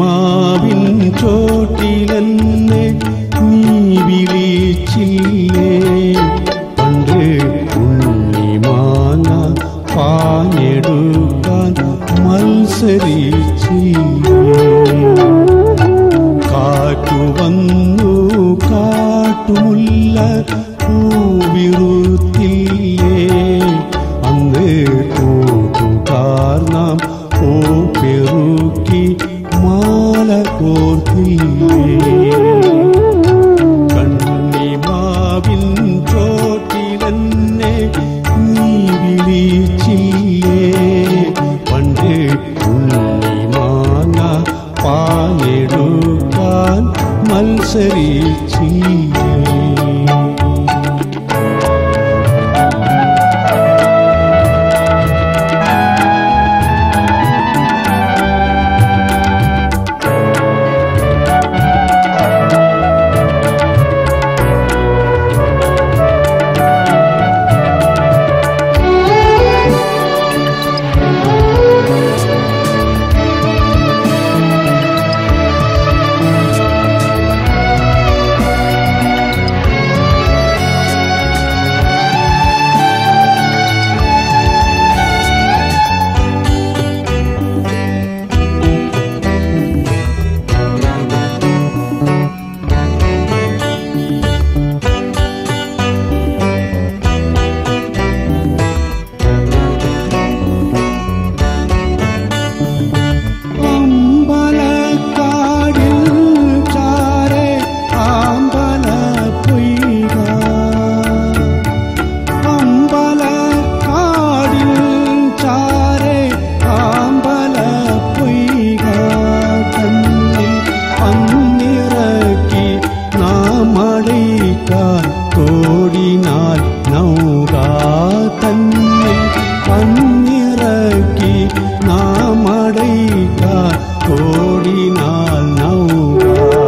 കണ്ണിമാവിൻ ചോട്ടിലെന്നെ നീ വിളിച്ചില്ലേ പണ്ട് ഉണ്ണിമാങ്ങ പാഞ്ഞെടുക്കാൻ മത്സരിച്ചില്ലേ കാറ്റു വന്നു കാട്ടുമുല്ല പൂവിറുത്തില്ലേ അന്ന് കൂട്ടുകാർ നാം പൂ പെറുക്കി മാല കോർത്തില്ലേ കണ്ണിമാവിൻ ചോട്ടിലെന്നെ നീ വിളിച്ചില്ലേ പണ്ട് ഉണ്ണിമാങ്ങ പാഞ്ഞെടുക്കാൻ മത്സരിച്ചില്ലേ അമ്പലക്കാടിൽ ചാരെ ആമ്പല പൊയ്ക അമ്പലക്കാടിൽ ചാരെ ആമ്പല പൊയ്ക കണ്ണിൽ പന്നിറക്കി നാമടിക്കാൻ തോടിനാൽ നൗക തന്നിൽ പന്നിറക്കി നാമടൈക്കാൻ തോടിനാൽ നൗക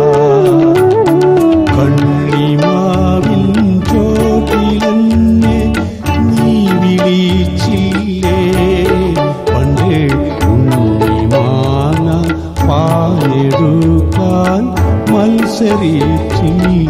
കണ്ണിമാവിൻ ചോട്ടിലെന്നെ നീ വിളിച്ചില്ലേ പണ്ട് ഉണ്ണിമാങ്ങ പാലെടുക്കാൻ മത്സരിച്ചില്ലേ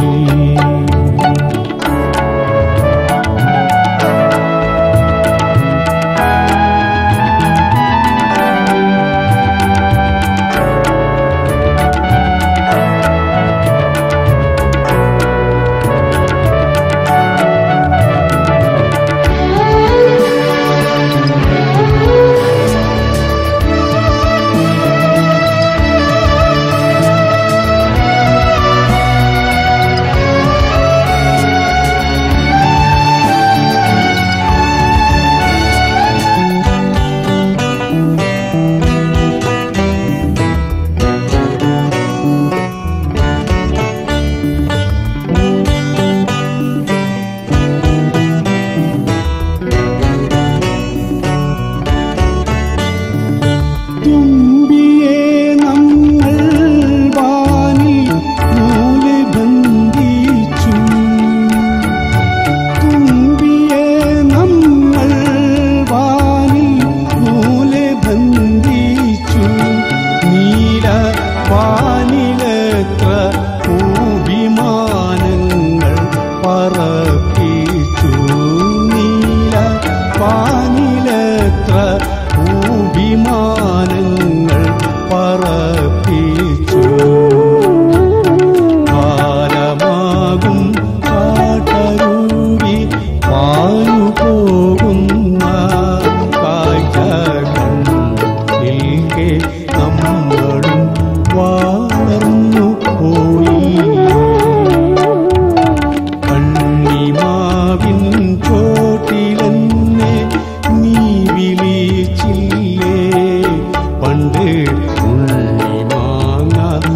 തുമ്പിയെ നമ്മൾ വാനിൽ നൂല് ബന്ധിച്ചു തുമ്പിയെ നമ്മൾ വാനിൽ നൂല് ബന്ധിച്ചു നീല വാനിലെത്ര ഭൂവിമാനങ്ങൾ പറപ്പിച്ചു നീല വാനിലെത്ര ഭൂവിമാനങ്ങൾ പറപ്പിച്ചു കാലമാകും കാട്ടരുവി പാലു പോകുന്ന കാഴ്ച കണ്ടിൽക്കെ നമ്മളും വളർന്നു പോയി കണ്ണിമാവിൻ ചോട്ടിലെന്നെ നീ വിളിച്ചില്ലേ പണ്ട് ഉണ്ണിമാങ്ങ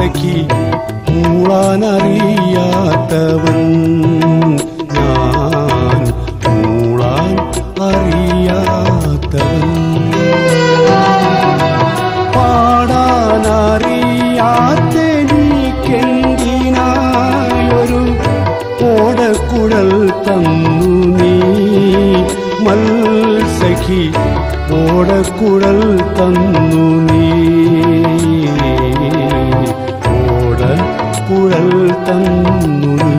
സഖി മൂളാനറിയാത്തവൻ ഞാൻ മൂളാൻ അറിയാത്തവൻ പാടാനറിയാത്തെനിക്കെന്തിനായൊരു ഓടക്കുഴൽ തന്നു നീ മത്സഖി ഓടക്കുഴൽ തന്നു നീ ഓടക്കുഴൽ തന്നു നീ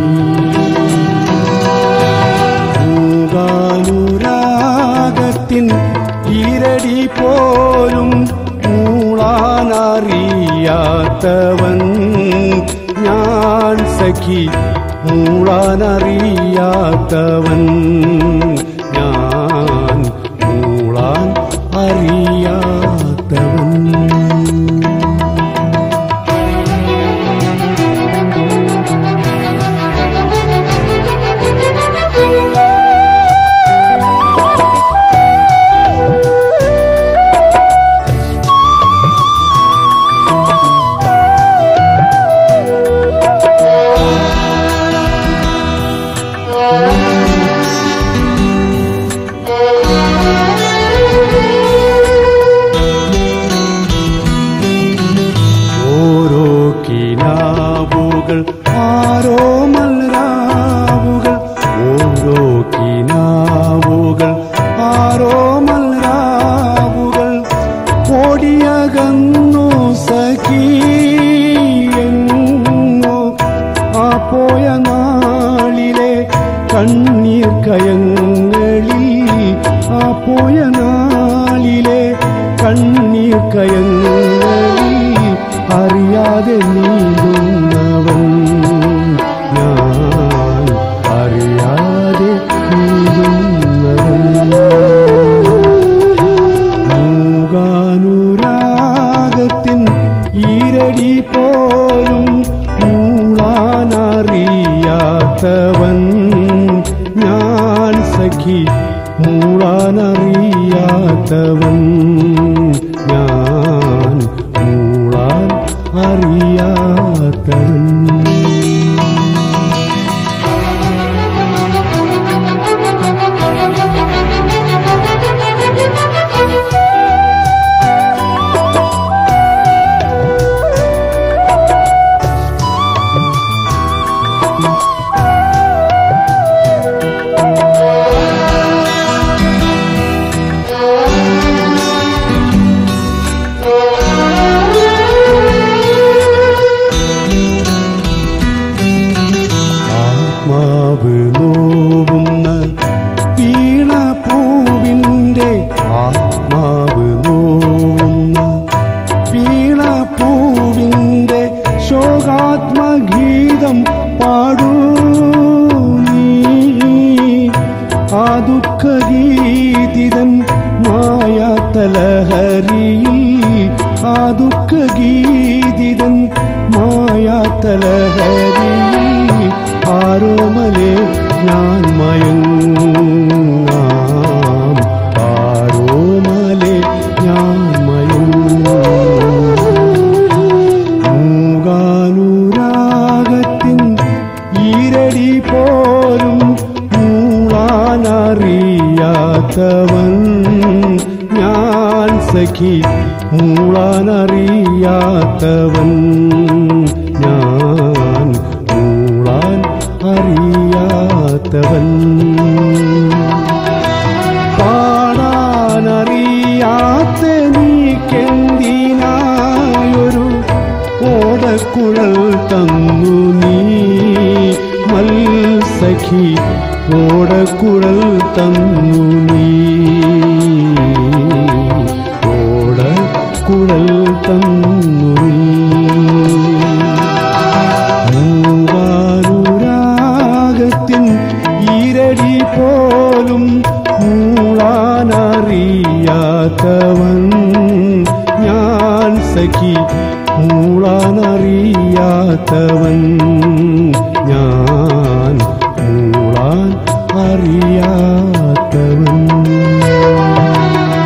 മൂകാനുരാഗത്തിൻ ഈരടി പോലും മൂളാനറിയാത്തവൻ ഞാൻ സഖി മൂളാനറിയാത്തവൻ ഞാൻ മൂളാൻ അറിയാത്തവൻ ഓരോ കിനാവുകൾ ആരോ മൽരാവുകൾ ഓരോ കിനാവുകൾ ആരോ മൽരാവുകൾ ഓടിയകന്നു സഖീയെങ്ങോ ആ പോയ നാളിലെ കണ്ണീർ കയങ്ങളിൽ ആ പോയ നാളിലെ കണ്ണീർ കയങ്ങളിൽ അറിയാതെ നീങ്ങുന്നവൻ ഞാൻ അറിയാതെ നീങ്ങുന്നവൻ മൂകാനുരാഗത്തിൻ ഈരടി പോലും മൂളാനറിയാത്തവൻ ഞാൻ സഖി മൂളാനറിയാത്തവൻ ഞാൻ മൂളാൻ അറിയാത്തവൻ ആത്മാവ് നോവുന്ന വീണപൂവിൻ്റെ ആത്മാവ് നോവുന്ന വീണപൂവിൻ്റെ ശോകാത്മഗീതം പാടൂ നീ ആ ദുഃഖഗീതിതൻ മായാത്തലഹരിയിൽ ആ ദുഃഖഗീതിതൻ മായാത്തലഹരിയിൽ ആരോമലേ ഞാൻ മയങ്ങാം ആരോമലേ ഞാൻ മയങ്ങാം മൂകാനുരാഗത്തിൻ ഈരടി പോലും മൂളാനറിയാത്തവൻ ഞാൻ സഖി മൂളാനറിയാത്തവൻ ഞാൻ മൂളാൻ അറിയാത്തവൻ പാടാനറിയാത്ത നീക്കെന്തിനായൊരു ഓടക്കുഴൽ തന്നു നീ മത്സഖി ഓടക്കുഴൽ തന്നു നീ ഓടക്കുഴൽ തന്നു നീ മൂവാനുരാഗത്തിൻ ഈരടി പോലും മൂളാനറിയാത്തവൻ ഞാൻ സഖി മൂളാനറിയാത്തവൻ ഞാൻ മൂളാൻ അറിയാത്തവൻ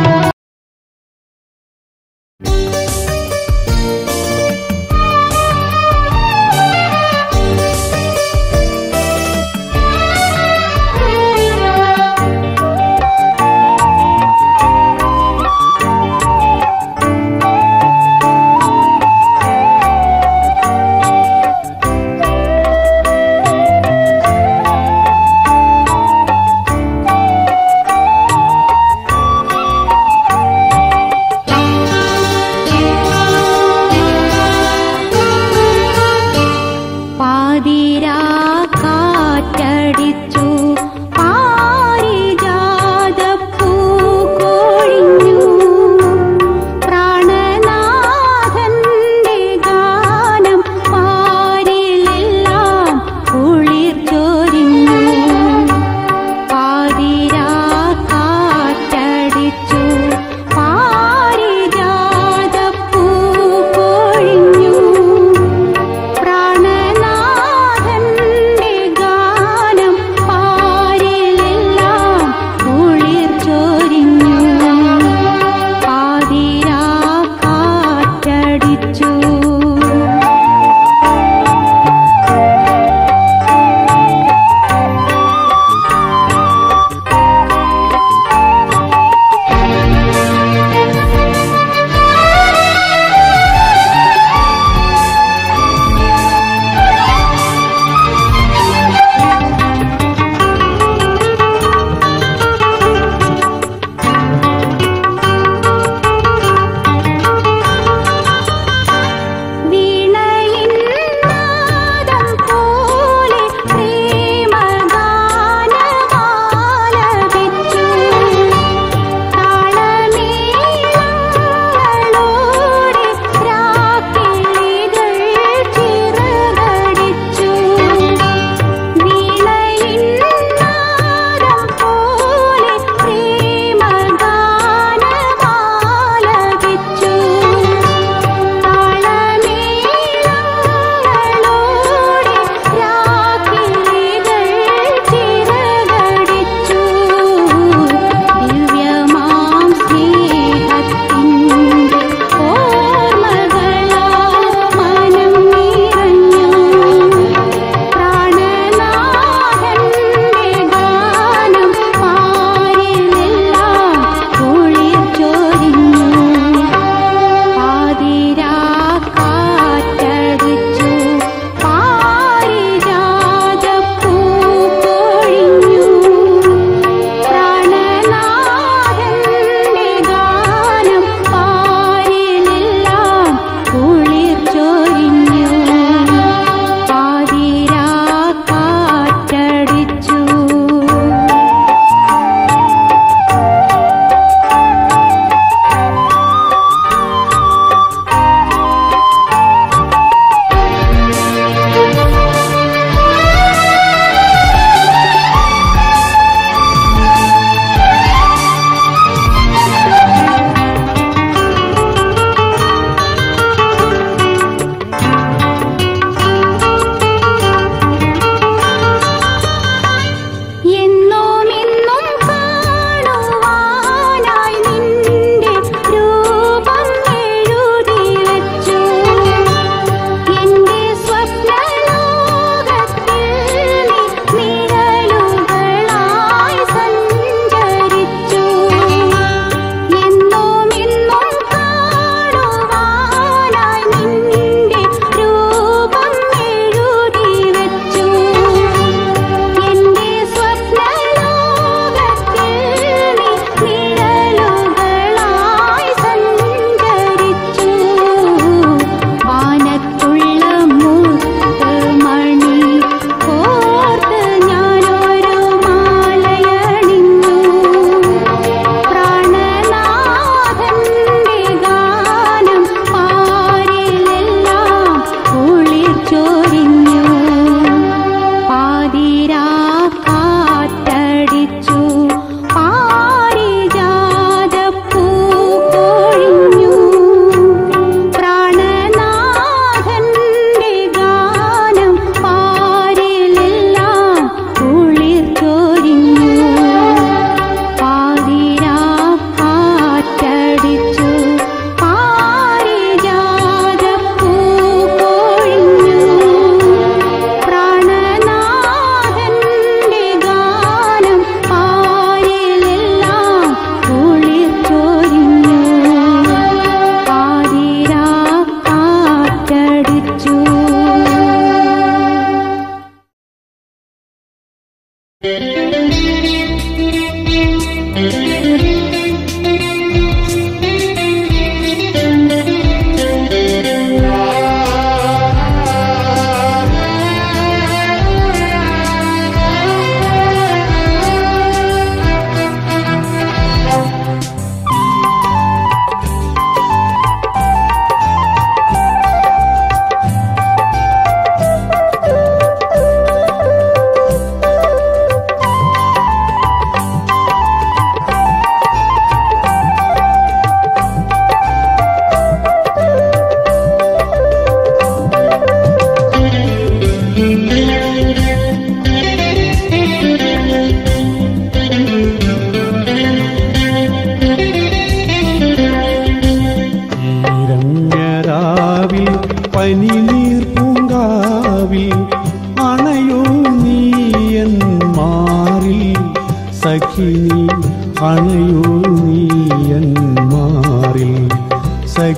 Thank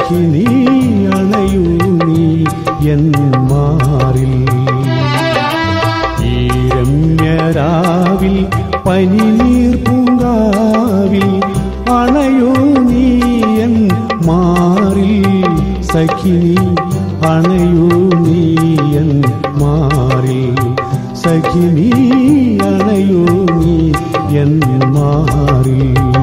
സഖി നീ അണയൂ നീ എൻ മാറിൽ ഈ രമ്യരാവിൽ പനിനീർ പൂങ്കാവിൽ അണയൂ നീ എൻ മാറിൽ സഖി നീ അണയൂ നീ എൻ മാറിൽ സഖി നീ അണയൂ നീ എൻ മാറിൽ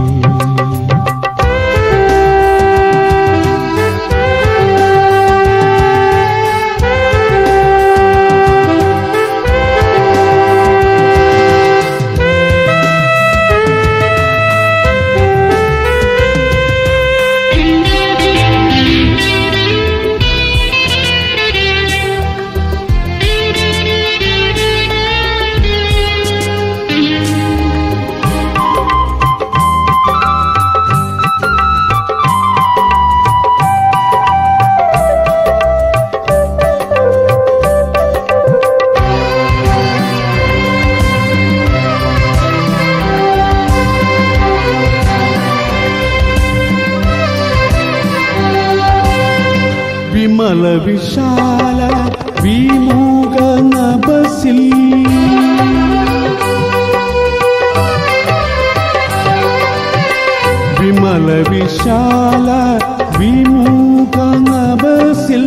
വിമല വിശാല വിമുഖ നഭസിൽ വിമല വിശാല വിമുഖ നഭസിൽ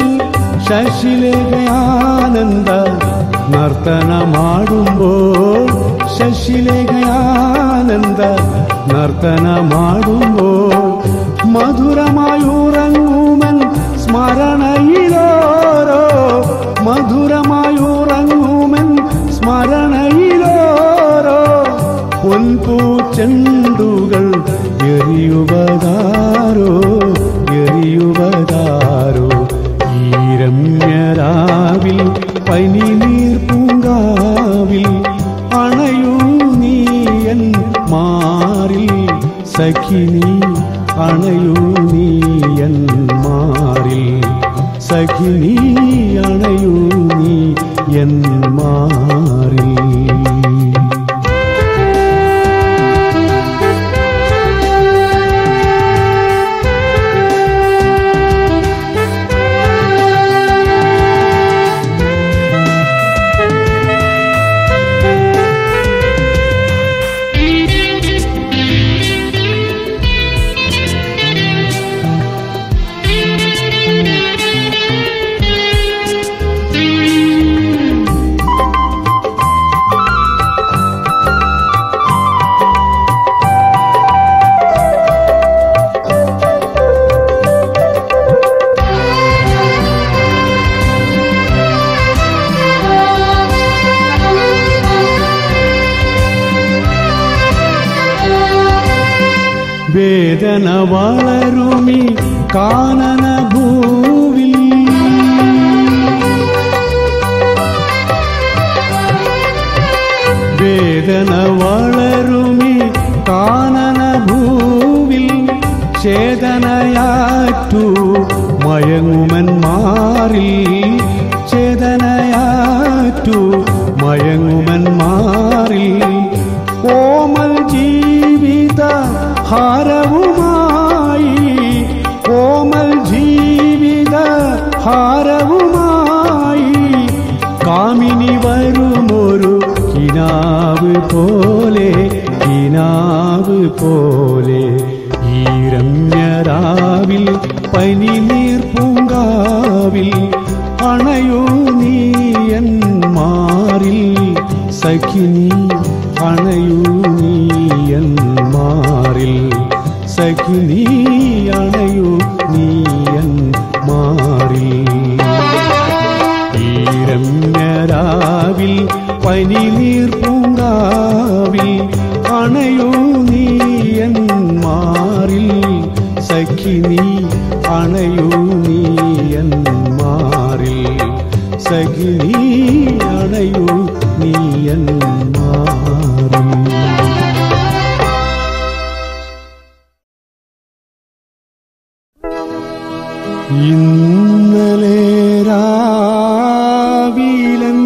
ശശിലേഖയാനന്ദ നർത്തനമാടുമ്പോൾ ശശിലേഖയാനന്ദ നർത്തനമാടുമ്പോൾ മധുരമായുറങ്ങുമൻ സ്മരണയിലോരോ മധുരമായുറങ്ങുമൻ സ്മരണയിലോരോ പൊൻപൂച്ചെണ്ടുകൾ എറിയുവതാരോ എറിയുവതാരോ ഈ രമ്യരാവിൽ പനിനീർ പൂങ്കാവിൽ അണയൂ നീ എൻ മാറിൽ സഖിനി അണയൂ നീ എൻ മാറിൽ സഖിനി അണയൂ നീ എൻ മാറിൽ വേദന വളരുമി കാനന ഭൂവിൽ വേദന വളരുമി കാനന ഭൂവിൽ ചേതനയാറ്റു മയങ്ങുമൻ മാറിൽ ചേതനയാറ്റു മയങ്ങുമൻ മാറിൽ ഓമൽ ജീവിത ഹാരവുമായി ഓമൽ ജീവിത ഹാരവുമായി കാമിനി വരുമൊരു കിനാവ് പോലെ കിനാവ് പോലെ ഈ രമ്യരാവിൽ പനിനീർ പൂങ്കാവിൽ അണയൂ നീ എൻ മാറിൽ സഖിനി അണയൂ നീ എൻ മാറിൽ സഖിനി അണയൂ നീ എൻ മാറിൽ ഈ രമ്യരാവിൽ പനിനീർ പൂങ്കാവിൽ അണയൂ നീ എൻ മാറിൽ സഖിനി അണയൂ നീ എൻ മാറിൽ സഖിനി അണയൂ നീ എൻ മാറിൽ ഇന്നലെ രാവിലൻ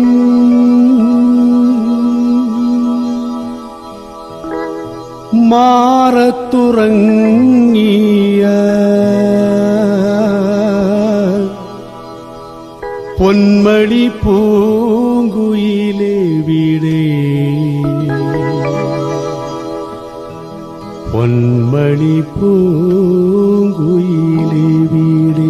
മാറത്തുറങ്ങിയ പൊന്മണി പൂങ്കുയിലെ വീടേ പൊന്മണി പൂങ്കുയിലെ വീടേ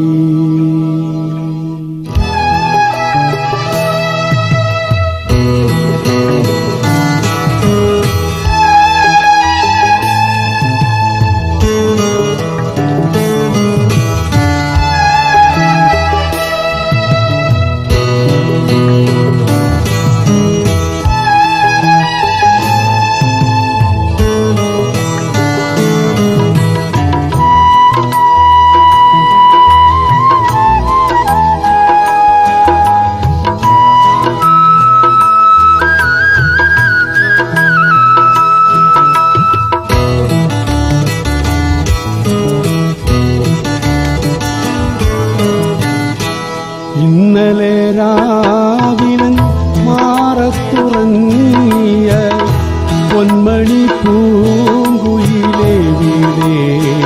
ഇന്നലെ രാവിലൻ മാറത്തുറങ്ങിയ പൊന്മണി പൂങ്കുയിലെ വീടേ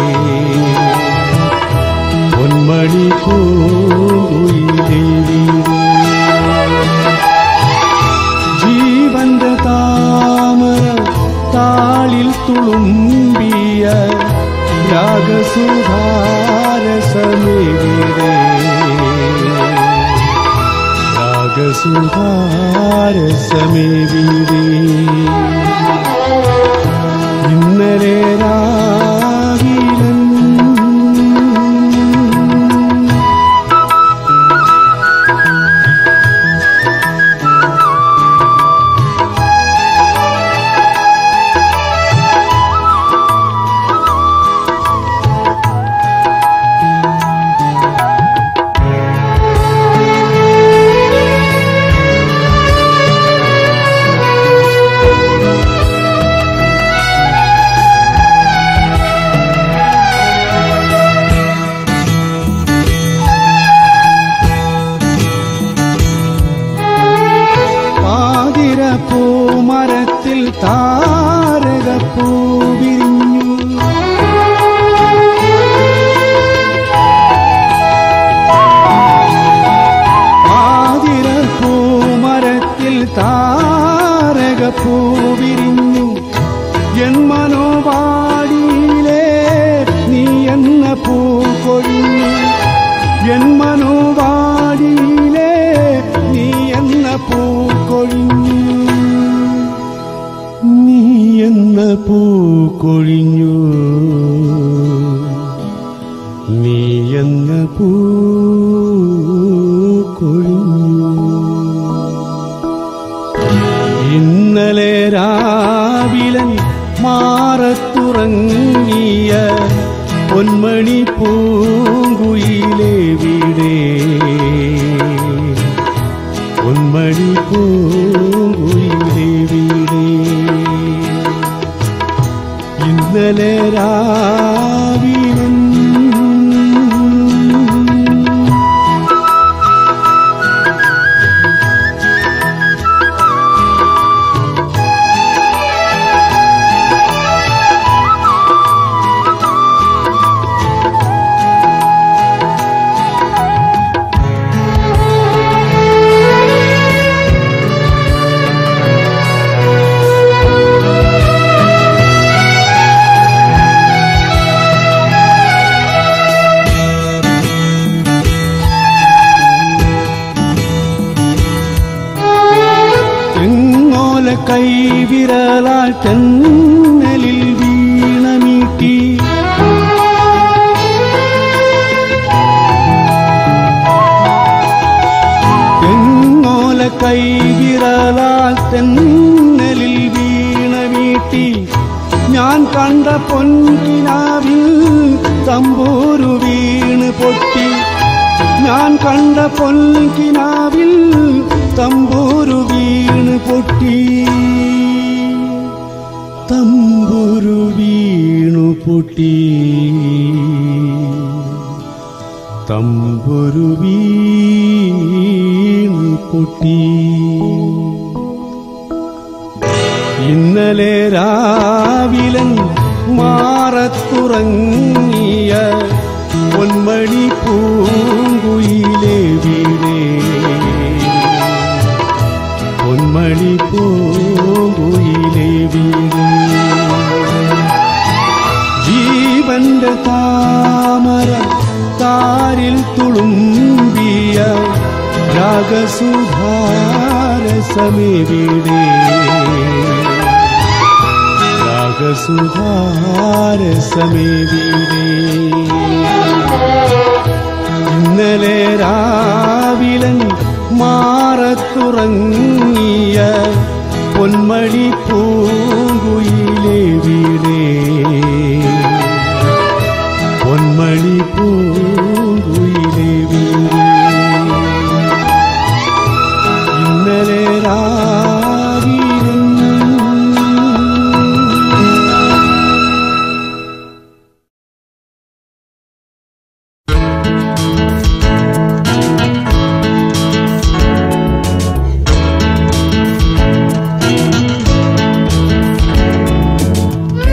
പൊന്മണി പൂങ്കുയിലെ വീടേ ജീവന്റെ താമര താളിൽ തുളുമ്പിയ രാഗസുധാരസമേ വീടേ രാഗസുധാരസമേ വീടേ ഇന്നലെ രാവിലൻ പാതിര പൂമരത്തിൽ താരകപ്പൂ വിരിഞ്ഞു പാതിര പൂമരത്തിൽ താരകപ്പൂ വിരിഞ്ഞു എൻ മനോപാടിയിലേ നീ എന്ന പൂ കൊഴിഞ്ഞു എൻ മനോപാടിയിലേ നീ എന്ന പൂ കൊഴിഞ്ഞു നീ എന്ന പൂ കൊഴിഞ്ഞു നീ എന്ന പൂ കൊഴിഞ്ഞു ഇന്നലെ രാവിലൻ മാറത്തുറങ്ങിയ പൊന്മണി പൂങ്കുയിലെ വീടേ പൊന്മണി പൂങ്കുയിലെ വീടേ ഇന്നലെ രാവിലൻ തെങ്ങോല കൈവിരലാൽ തെന്നലിൽ വീണമീട്ടി തെങ്ങോല കൈവിരലാൽ തെന്നലിൽ വീണമീട്ടി ഞാൻ കണ്ട പൊൻകിനാവിൽ തമ്പൂരു വീണ് പൊട്ടി ഞാൻ കണ്ട പൊൻകിനാവിൽ തമ്പൂരു വീണ് പൊട്ടി തമ്പുരു വീണു പൊട്ടി തമ്പുരു വീണു പൊട്ടി ഇന്നലെ രാവിലൻ മാറത്തുറങ്ങിയ പൊന്മണി പൂങ്കുയിലെ വീടേ പൊന്മണി പൂങ്കുയിലെ വീട് ജീവന്റെ താമര താരിൽ തുളുമ്പിയ രാഗസുധാരസമേ വീടേ രാഗസുധാരസമേ വീടേ ഇന്നലെ രാവിലൻ മാറത്തുറങ്ങിയ പൊന്മണി പൂങ്കുയിലെ വീടേ പൊന്മണി പൂങ്കുയിലെ വീടേ ഇന്നലെ രാവിലൻ ും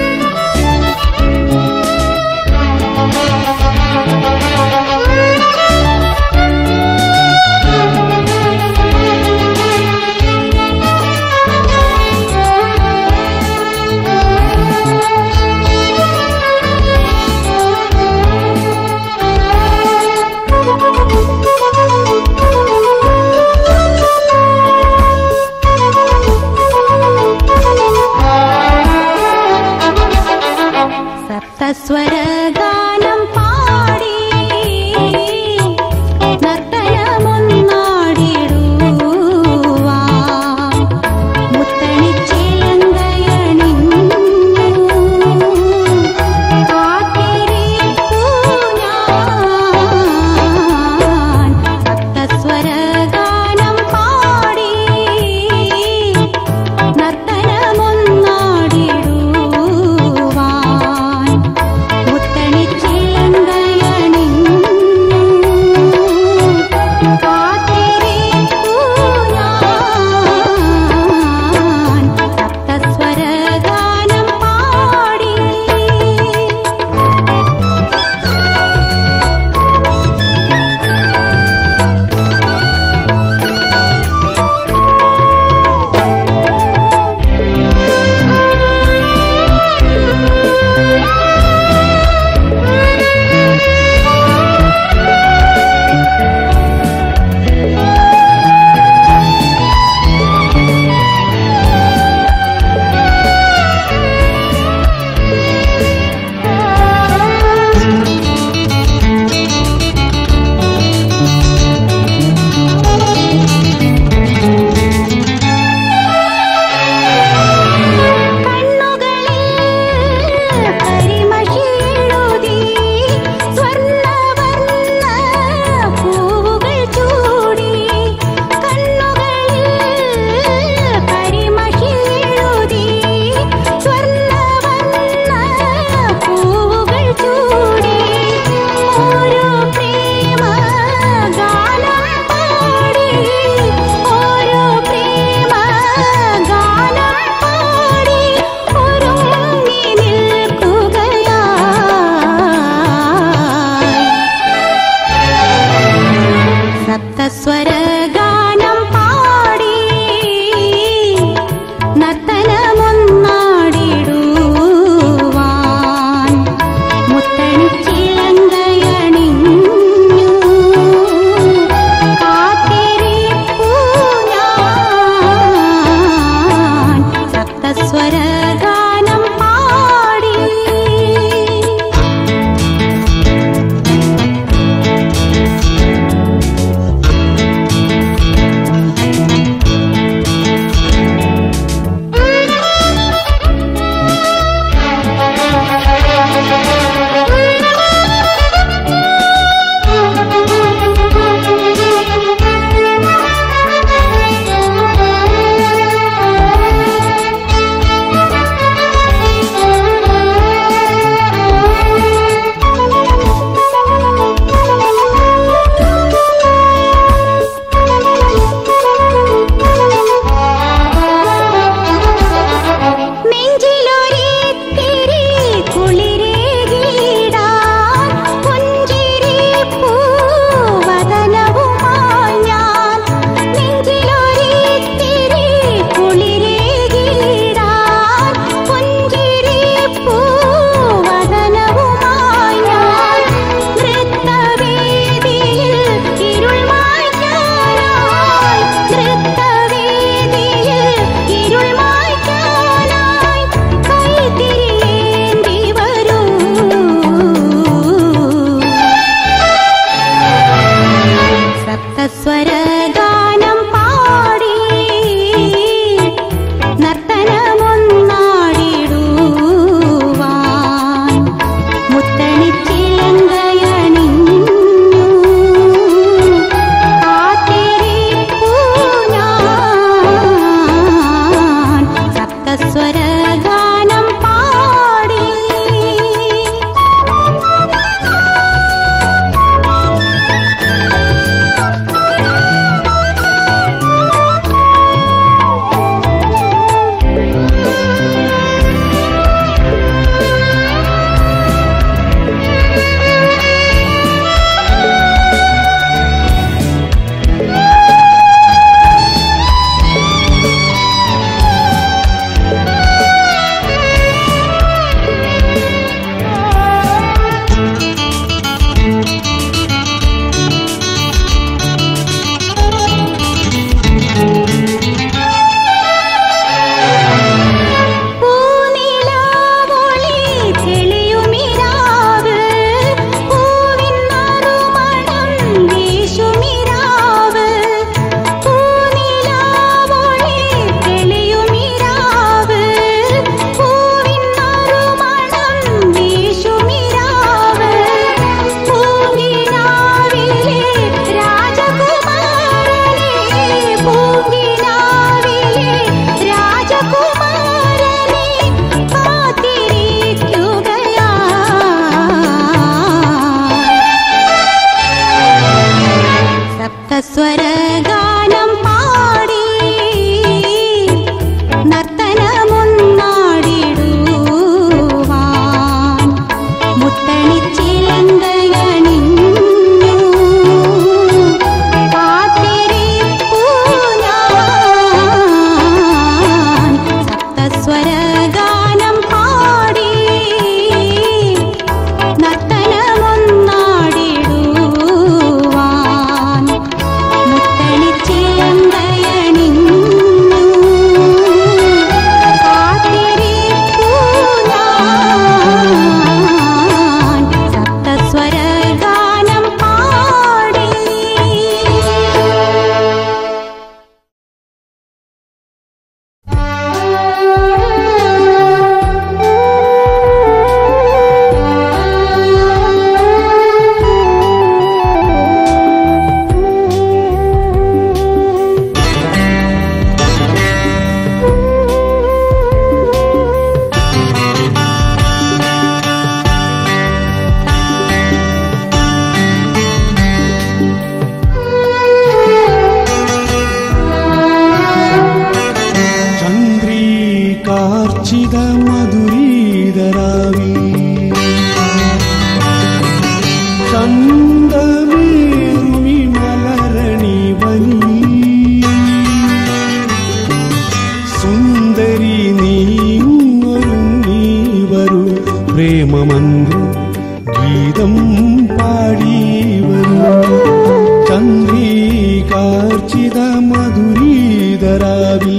മധുരീതരാവി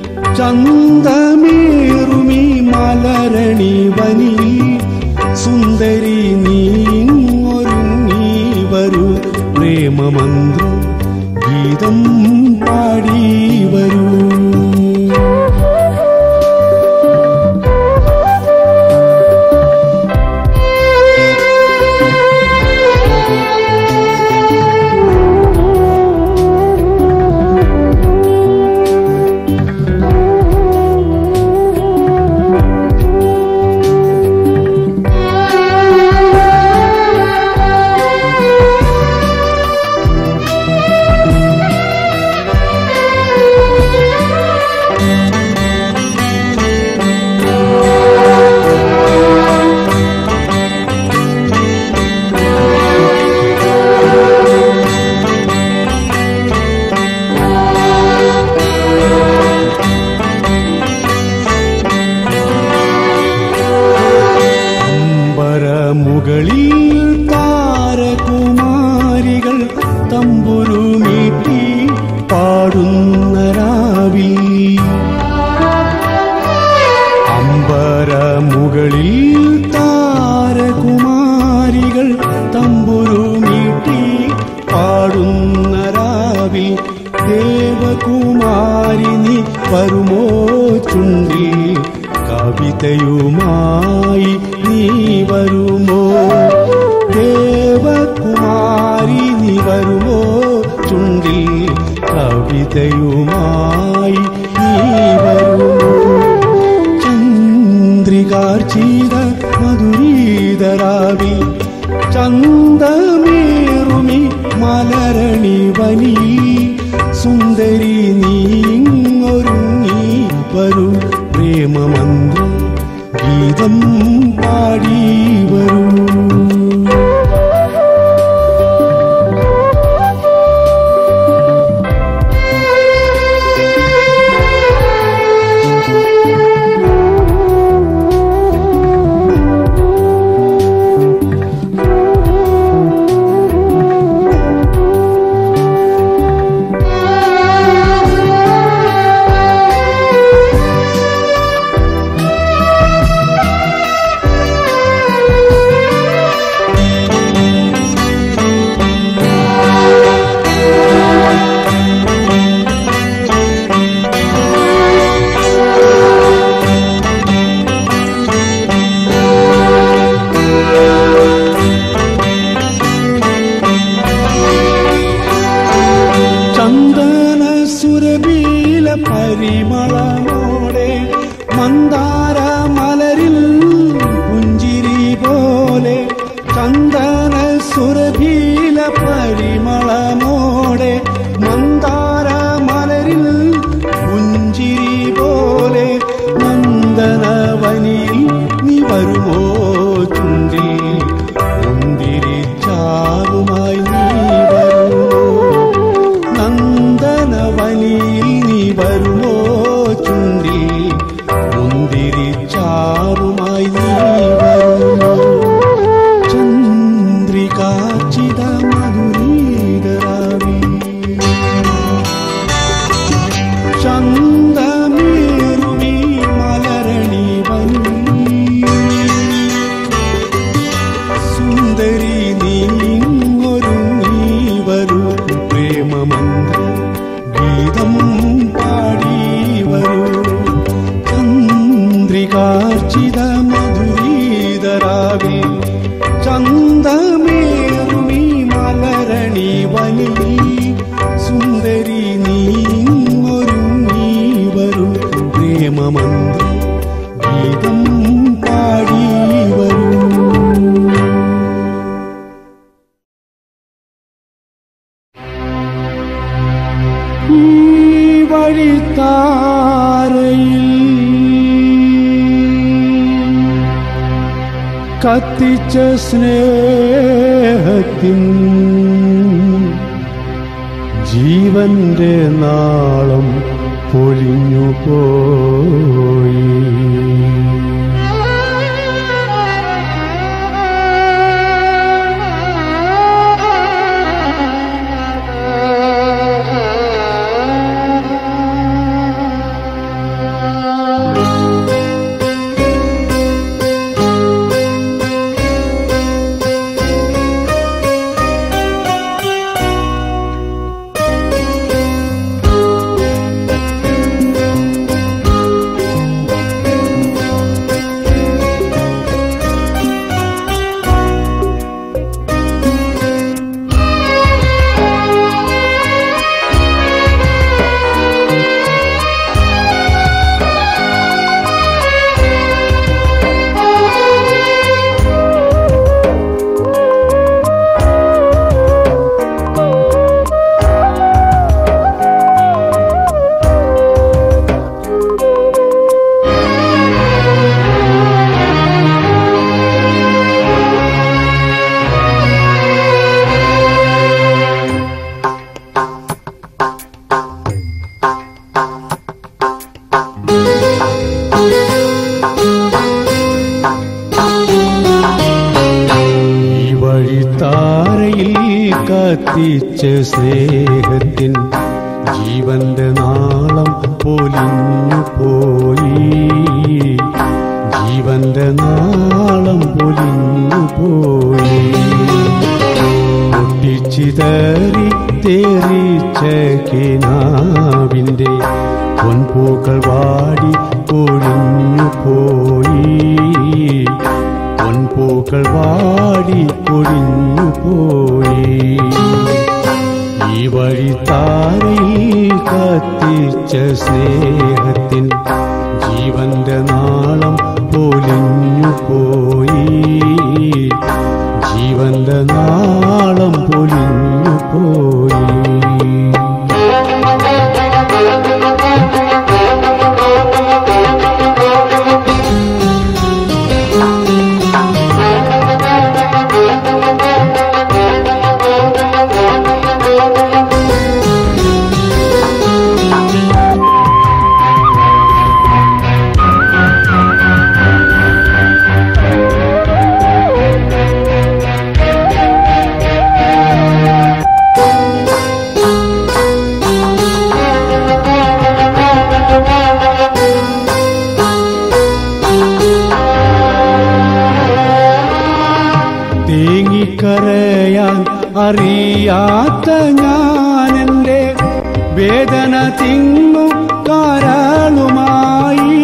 ചന്തമേറുമി മലരണി വനി സുന്ദരി നീങ്ങൊരുങ്ങി വരൂ പ്രേമമന്ത്രം ഗീതം പാടി വരൂ അമ്പരമുകളിൽ താരകുമാരികൾ തമ്പുരുമീട്ടി പാടുന്ന രാവിൽ അമ്പരമുകളിൽ താരകുമാരികൾ തമ്പുരുമീട്ടി പാടുന്ന രാവിൽ ദേവകുമാരി നീ വരുമോ ചുണ്ടിൽ കവിതയുമായി നീ വരുമോ ദേവകുമാരി നീ വരുമോ ചുണ്ടിൽ കവിതയുമായി നീ വരുമോ ചന്ദ്രികാർച്ചിത മധുരീതരാവി ചന്തമേറുമി മലരണി വനി സുന്ദരി നീങ്ങൊരുങ്ങി വരൂ പ്രേമമന്ത്രം ഗീതം പാടി വരൂ ചന്ദന സുരബീല പരിമളമോടെ മന്ദാര മലരിൽ പുഞ്ചിരി പോലെ ചന്ദന സുരബീല പരിമളമോടെ മന്ദാര മലരിൽ പുഞ്ചിരി പോലെ നന്ദനവനിയിൽ നീ വരുമോ ചുണ്ടിൽ മുന്തിരി ചാറുമായി നീ വരുമോ നന്ദനവനിയിൽ നീ വരുമോ ചുണ്ടിൽ മുന്തിരി ചാറുമായി നീ വരുമോ ചന്ദ്രികാചിത മധുരീതരാവി ചന്ദമേറുമി മലരണി വനി സുന്ദരി നീങ്ങൊരുങ്ങി വരൂ പ്രേമമന്ത്രം ഗീതം പാടി വരൂ ചന്ദ്രികാർച്ചിത മധുരീതരാവി ചന്ദമേറുമി മലരണി വനി സുന്ദരി നീങ്ങൊരുങ്ങി വരൂ പ്രേമമന്ത്രം ഗീതം പാടി വരൂ ഈ വഴിത്താരയിൽ കത്തിച്ച സ്നേഹത്തിൻ ജീവന്റെ നാളം പൊഴിഞ്ഞു പോയി Thank you. സ്നേഹത്തിൻ ജീവന്റെ നാളം പൊലിഞ്ഞു പോയി ജീവന്റെ നാളം പൊലിഞ്ഞു പോയി പൊട്ടിച്ചിതറി തേറിച്ച കിനാവിൻ്റെ പൊൻപൂക്കൾ വാടി പൊഴിഞ്ഞു പോയി പൊൻപൂക്കൾ വാടി പൊഴിഞ്ഞു പോയി ഈ വഴി താരയിൽ കത്തിച്ച സ്നേഹത്തിൻ ജീവന്റെ നാളം പൊലിഞ്ഞു പോയി ജീവന്റെ നാളം പൊലിഞ്ഞു പോയി തേങ്ങിക്കരയാൻ അറിയാത്ത ഞാൻ എൻ്റെ വേദന തിങ്ങു കാരാളുമായി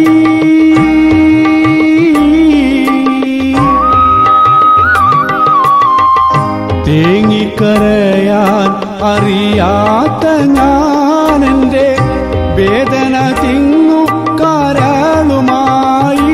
തേങ്ങിക്കരയാൻ അറിയാത്ത ഞാൻ എൻ്റെ വേദന തിങ്ങു കാരാളുമായി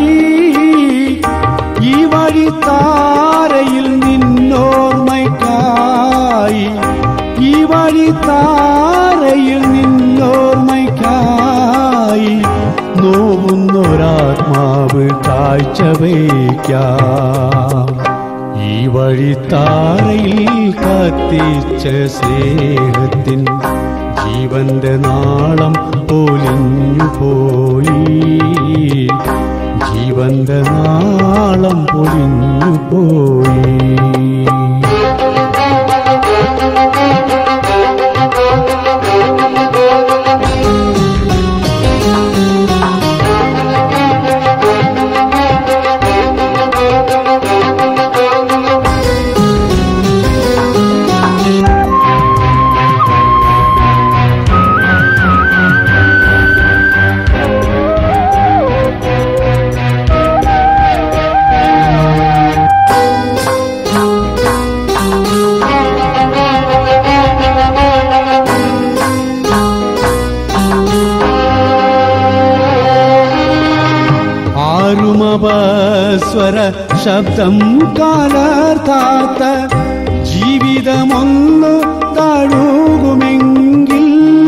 ഈ വഴി താരയിൽ നിന്നോർമ്മയ്ക്കായി ഈ വഴി താരയിൽ നിന്നോർമ്മയ്ക്കായി നോവുന്നൊരാത്മാവ് കാഴ്ച വയ്ക്കാം ഈ വഴി താരയിൽ കത്തിച്ച സ്നേഹത്തിൻ ജീവന്റെ നാളം പൊലിഞ്ഞു പോയി ജീവന്റെ നാളം പൊലിഞ്ഞു പോയി ആരുമപസ്വര ശബ്ദം കാലർത്താത്ത ജീവിതമൊന്നു തഴുകുമെങ്കിൽ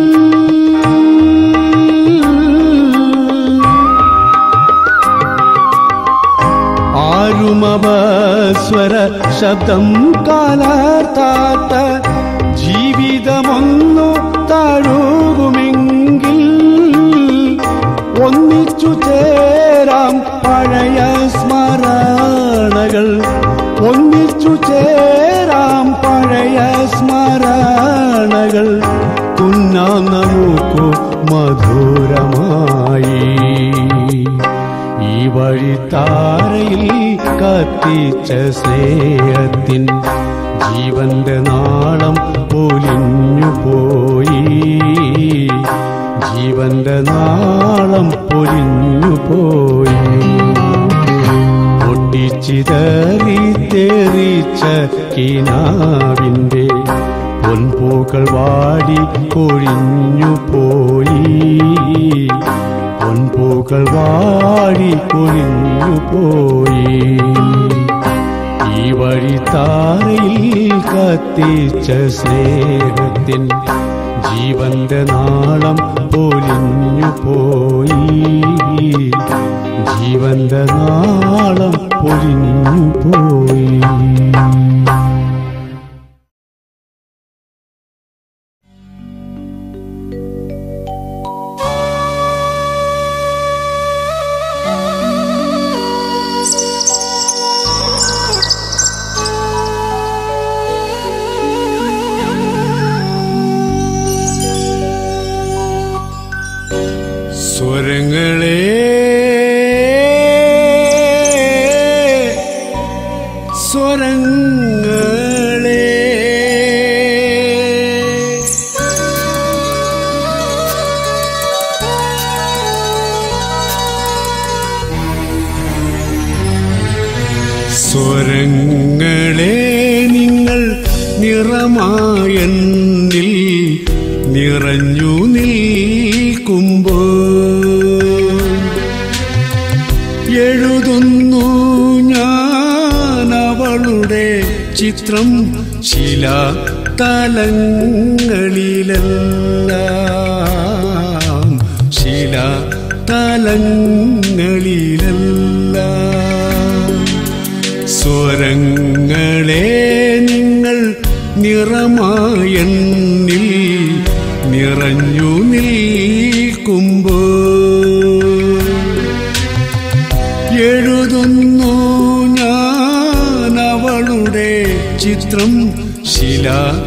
ആരുമപസ്വര ശബ്ദം കാലർത്താത്ത ജീവിതമൊന്നു തഴുകുമെങ്കിൽ ഒന്നിച്ചു ചേരാം പഴയ സ്മരണകൾ ഒന്നിച്ചു ചേരാം പഴയ സ്മരണകൾ തുന്നാം നമുക്കു മധുരമായി ഈ വഴി താരയിൽ കത്തിച്ച സ്നേഹത്തിൻ ജീവന്റെ നാളം പൊലിഞ്ഞു പോയി ജീവന്റെ നാളം പൊലിഞ്ഞു പോയി പൊട്ടിച്ചിതറി തെറിച്ച കിനാവിൻ്റെ പൊൻപൂക്കൾ വാടി കൊഴിഞ്ഞു പോയി പൊൻപൂക്കൾ വാടി കൊഴിഞ്ഞു പോയി ഈ വഴി താരയിൽ കത്തിച്ച സ്നേഹത്തിൻ ജീവന്റെ നാളം പൊലിഞ്ഞു പോയി ജീവന്റെ നാളം പൊലിഞ്ഞു പോയി Thank you. സ്വരങ്ങളെ സ്വരങ്ങളെ സ്വരങ്ങളെ നിങ്ങൾ നിറമായെന്നിൽ നിറഞ്ഞു നിൽക്കുമ്പോൾ എഴുതുന്നു ഞാൻ അവളുടെ ചിത്രം ശില തലങ്ങളിലെല്ലാം ശില തലങ്ങളിലെല്ലാം സ്വരങ്ങളെ നിങ്ങൾ നിറമായെന്നിൽ നിറഞ്ഞു നിൽക്കുമ്പോൾ എഴുതുന്നു ഞാൻ അവളുടെ ചിത്രം ശില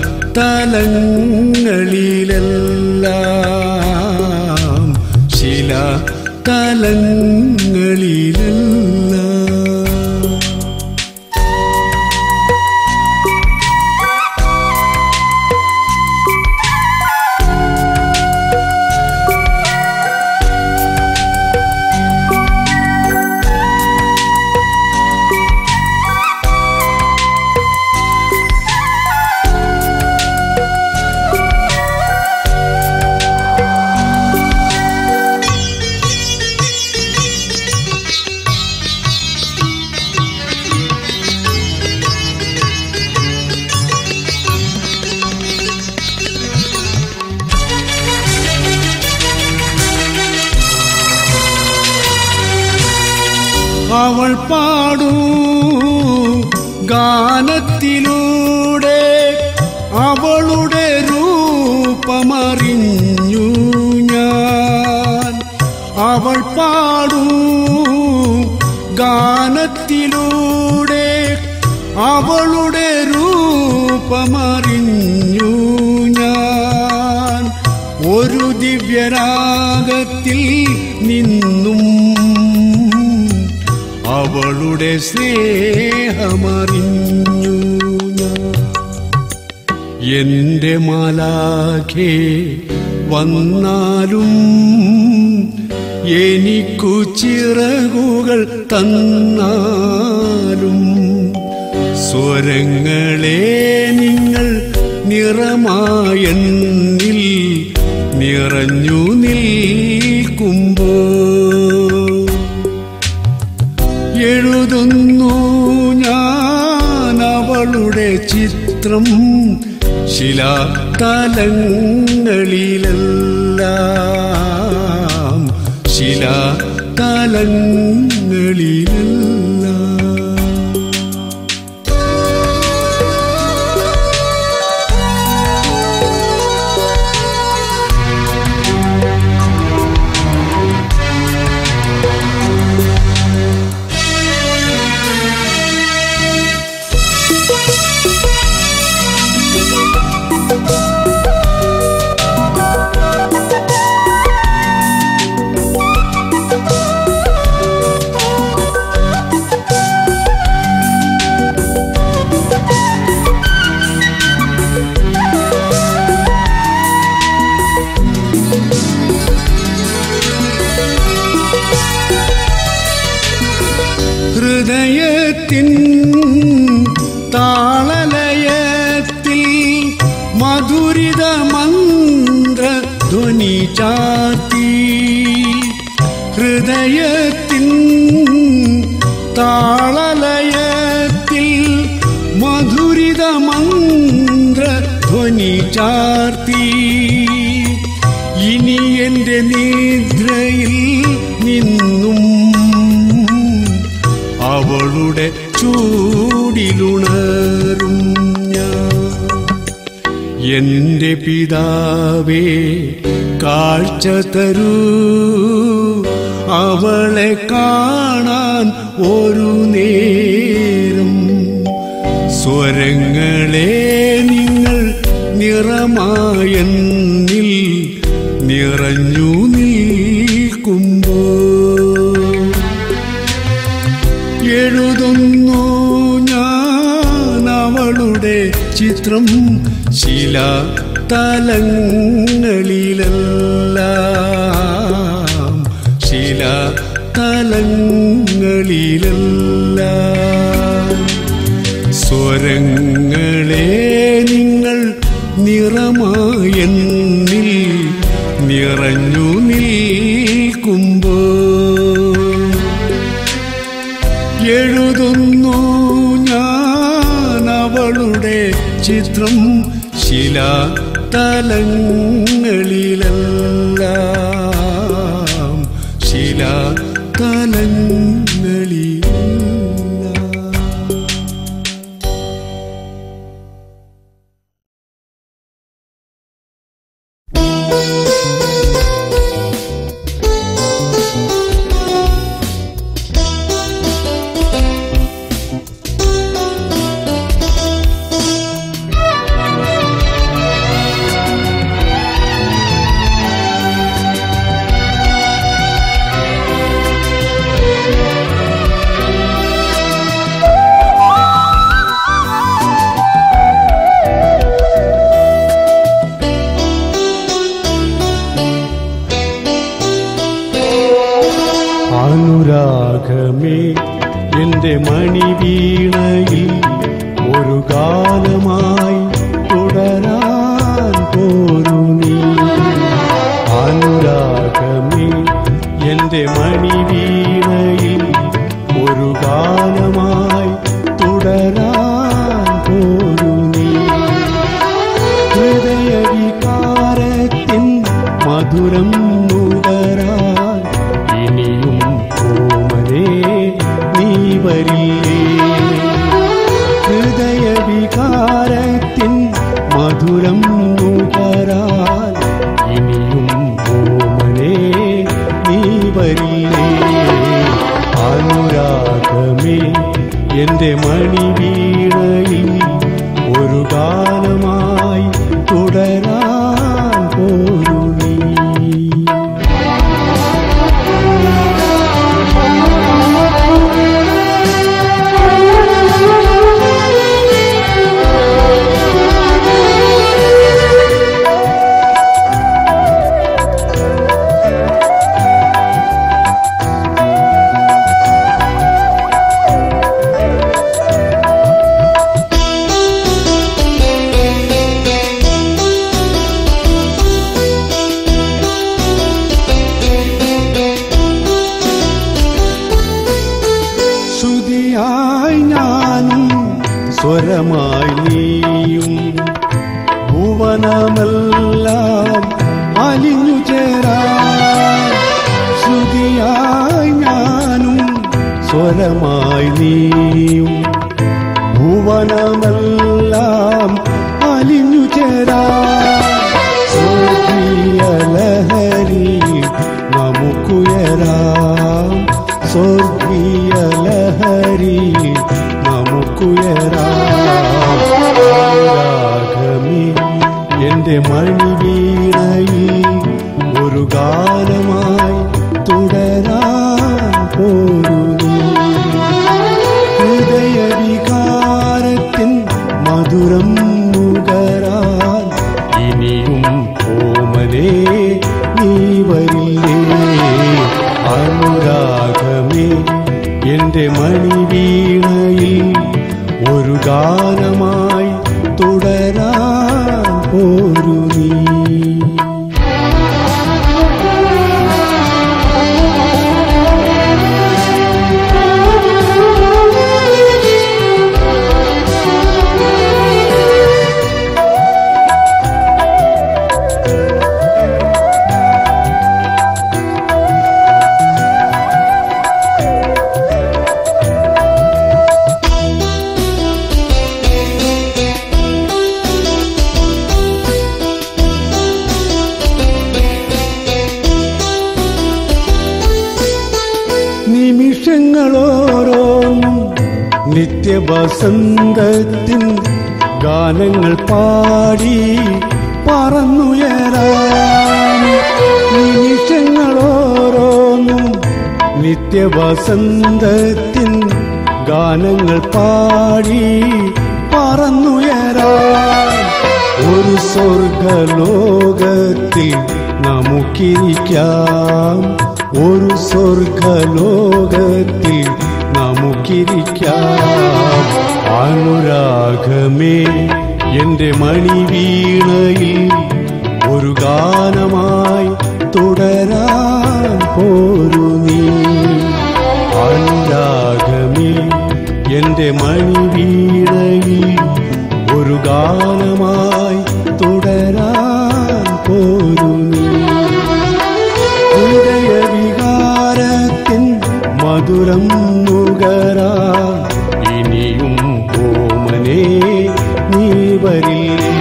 തലങ്ങളിലെല്ലാം ശില തലങ്ങളിലെല്ലാം അവൾ പാടൂ ഗാനത്തിലൂടെ അവളുടെ രൂപമറിഞ്ഞു ഞാൻ അവൾ പാടൂ ഗാനത്തിലൂടെ അവളുടെ രൂപമറിഞ്ഞു ഞാൻ ഒരു ദിവ്യരാഗത്തിൽ നിന്നും അവളുടെ സ്നേഹമറിഞ്ഞു ഞാൻ. എന്റെ മാലാഖേ വന്നാലും എനിക്കു ചിറകുകൾ തന്നാലും സ്വരങ്ങളെ നിങ്ങൾ നിറമായെന്നിൽ നിറഞ്ഞു നിൽക്കുമ്പോൾ എഴുതുന്നു ഞാൻ അവളുടെ ചിത്രം ശിലാതലങ്ങളിലെല്ലാം ശിലാതലങ്ങളിലെല്ലാം ഹൃദയത്തിൻ താളലയത്തിൽ മധുരിത മന്ത്ര ധ്വനി ചാർത്തി ഹൃദയത്തിൻ താളലയത്തിൽ മധുരിത മന്ത്ര ധ്വനി ചാർത്തി ഇനി എന്റെ നിദ്രയിൽ നിന്നും അവളുടെ ചൂടിലുണരും ഞാൻ എന്റെ പിതാവേ കാഴ്ച തരൂ അവളെ കാണാൻ ഒരു നേരം സ്വരങ്ങളെ നിങ്ങൾ നിറമായെന്നിൽ നിറഞ്ഞു നിൽക്കുമ്പോൾ എഴുതുന്നു ഞാൻ അവളുടെ ചിത്രം ശില തലങ്ങളിലെല്ലാം ശില തലങ്ങളിലെല്ലാം സ്വരങ്ങളെ നിങ്ങൾ നിറമായെന്നിൽ നിറഞ്ഞു നിൽക്കുമ്പോൾ എഴുതുന്നു ഞാൻ അവളുടെ ചിത്രം ശില തലങ്ങളിലെല്ലാം ശില തലങ്ങളിലെല്ലാം അനുരാഗമേ എന്റെ മണിവീണയിൽ ഒരു ഗാനമായി തുടരാൻ പോരു നീ അനുരാഗമേ എന്റെ മണിവീണയിൽ ഒരു ഗാനമായി തുടരാൻ പോരു നീ ഹൃദയവികാരത്തിൻ മധുരം നുകരാൻ ഇനിയും ഓമനേ നീ വരില്ലേ ഹൃദയവികാരത്തിൻ മധുരം നുകരാൻ ഇനിയും ഓമനേ നീ വരില്ലേ അനുരാഗമേ എന്റെ മണിവീണയിൽ ഒരു ഗാനമായി തുടരാൻ പോരു നീ ശ്രുതിയായി ഞാനും സ്വരമായി നീയും ഭുവനമെല്ലാം അലിഞ്ഞു ചേരാൻ ശ്രുതിയായി ഞാനും സ്വരമായി നീയും ഭുവനമെല്ലാം അലിഞ്ഞു ചേരാൻ സ്വർഗീയ ലഹരി നമുക്കുയരാം സ്വർഗീയ ലഹരി നമുക്കുയരാം രാഗമേ എന്റെ മണിവീണയിൽ ഒരു ഗാനമായി തുടരാൻ പോരു നീ ഹൃദയവികാരത്തിൻ മധുരം നുകരാൻ ഇനിയും ഓമനേ നീ വരില്ലേ അനുരാഗമേ എന്റെ മണിവീണയിൽ ഒരു ഗാനമായി തുടരാൻ പോരു നീ നിമിഷങ്ങളോരോന്നും നിത്യവസന്തത്തിൻ ഗാനങ്ങൾ പാടി പറന്നുയരാം നിമിഷങ്ങളോരോ നിത്യവസന്തത്തിൻ ഗാനങ്ങൾ പാടി പറന്നുയരാ ഒരു സ്വർഗലോകത്തിൽ നമുക്കിരിക്കാം ഒരു സ്വർഗലോകത്തിൽ നമുക്കിരിക്കാം അനുരാഗമേ എന്റെ മണിവീണയിൽ ഒരു ഗാനമായി തുടരാൻ പോരു നീ അനുരാഗമേ എന്റെ മണിവീണയിൽ ഒരു ഗാനമായി തുടരാൻ പോരു നീ ഹൃദയവികാരത്തിൻ മധുരം നുകരാ ഇനിയും ഓമനേ നീ വരില്ലേ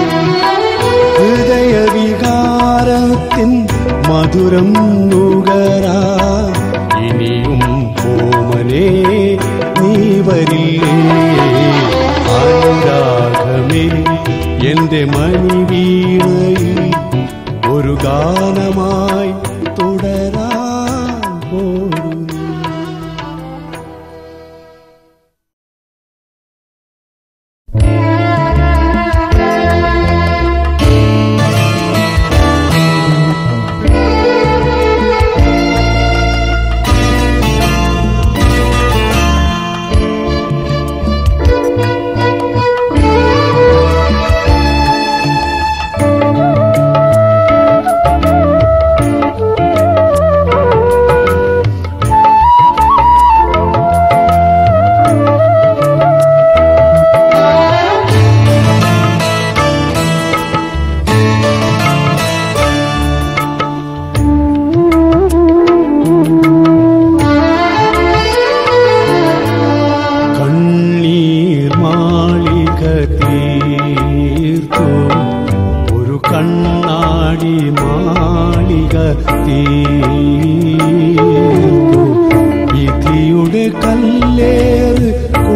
ഹൃദയവികാരത്തിൻ മധുരം നുകരാ ഇനിയും ഓമനേ നീ വരില്ലേ അനുരാഗമേ എന്റെ മണിവീണയിൽ ഒരു ഗാനമായി തുടരാൻ പോരും കണ്ണീർ മാളിക തീർത്തു ഒരു കണ്ണാടി മാളിക തീർത്തു വിധിയുടെ കല്ലേറ്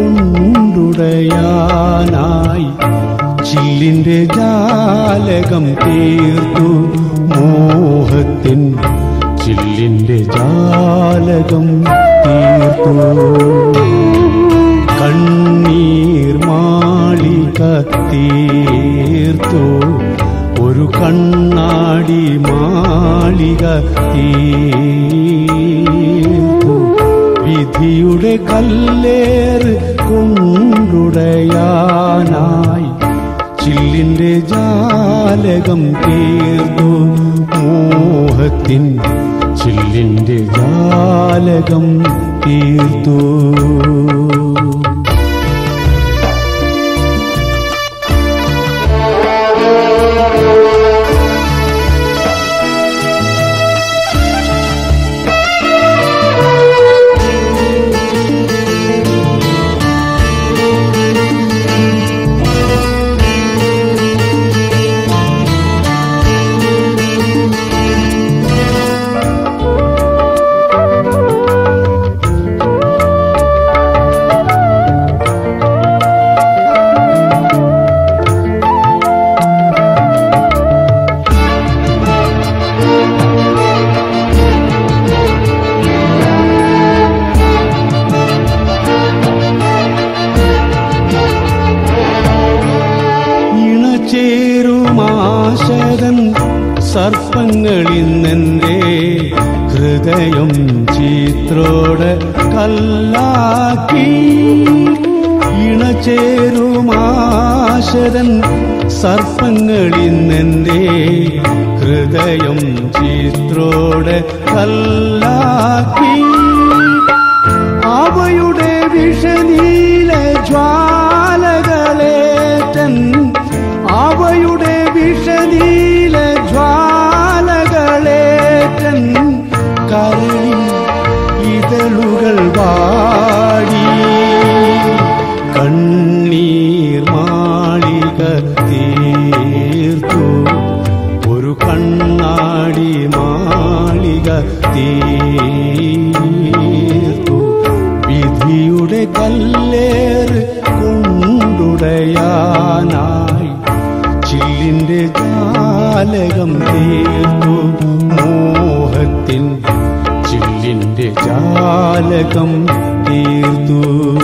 കൊണ്ടുടയാനായി ചില്ലിന്റെ ജാലകം തീർത്തു മോഹത്തിൻ ചില്ലിന്റെ ജാലകം തീർത്തു കണ്ണീർ മാളിക തീർത്തു ഒരു കണ്ണാടി മാളിക തീർത്തു വിധിയുടെ കല്ലേറ് കൊണ്ടുടയാനായി ചില്ലിന്റെ ജാലകം തീർന്നു മോഹത്തിൻ ചില്ലിന്റെ ജാലകം തീർത്തു ഇണചേരുമാശകൻ സർപ്പങ്ങളിന്നെന്റെ ഹൃദയം ചിത്രോട് കല്ലാക്കി ഇണചേരുമാശകൻ സർപ്പങ്ങളിന്നെന്റെ ഹൃദയം ചിത്രോട് കല്ലാക്കി അവയുടെ വിഷനീല ജ്വാലകളേറ്റൻ അവയുടെ വിഷനീല ജ്വാലകളേറ്റൻ കരളിൽ ഇതളുകൾ വാടി കണ്ണീർ മാളിക തീർത്തു ഒരു കണ്ണാടി മാളിക തീർത്തു വിധിയുടെ കല്ലേറ് കൊണ്ടുടയാനായി ചില്ലിന്റെ ജാലകം തീർത്തു മോഹത്തിൻ ചില്ലിന്റെ ജാലകം ജാലകം തീർത്തു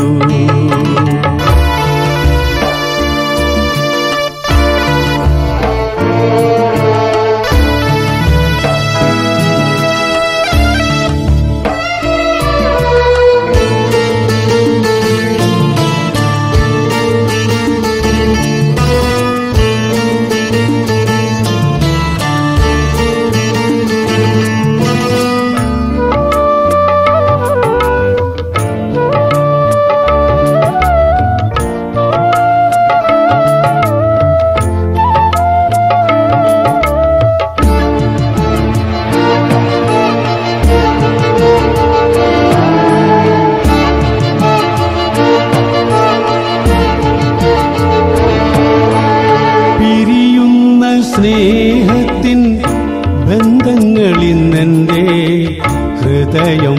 പിരിയുന്ന സ്നേഹത്തിൻ ബന്ധങ്ങളിന്നെന്റെ ഹൃദയം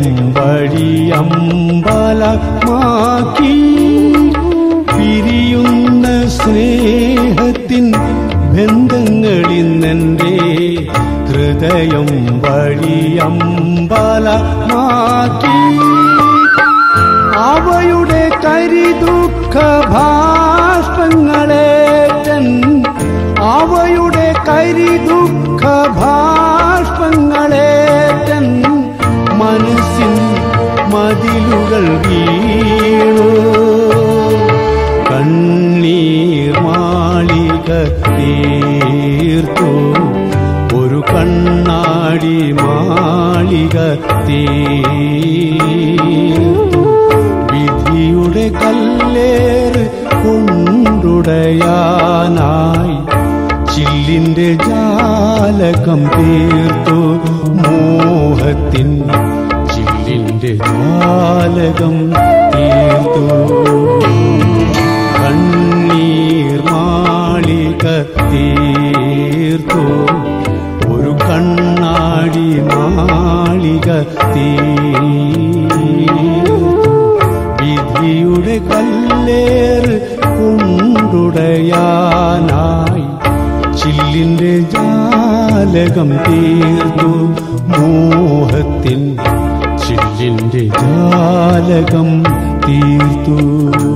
വഴിയമ്പലമാക്കി പിരിയുന്ന സ്നേഹത്തിൻ ബന്ധങ്ങളിന്നെന്റെ ഹൃദയം വഴിയമ്പലമാക്കി അവയുടെ കരിദുഃഖ ഭാഷ്പങ്ങളേറ്റൻ അവയുടെ കരിദുഃഖ ഭാഷ്പങ്ങളേറ്റൻ മനസ്സിൻ മതിലുകൾ വീണു കണ്ണീർ മാളിക തീർത്തു ഒരു കണ്ണാടി മാളിക തീർത്തു വിധിയുടെ കല്ലേറ് കൊണ്ടുടയാനായി ചില്ലിന്റെ ജാലകം തീർത്തു മോഹത്തിൻ ചില്ലിന്റെ ജാലകം തീർത്തു കണ്ണീർ മാളിക തീർത്തു ഒരു കണ്ണാടി മാളിക തീർത്തു വിധിയുടെ കല്ലേറ് കൊണ്ടുടയാനായി ചില്ലിന്റെ ജാലകം തീർത്തു മോഹത്തിൻ ചില്ലിന്റെ ജാലകം തീർത്തു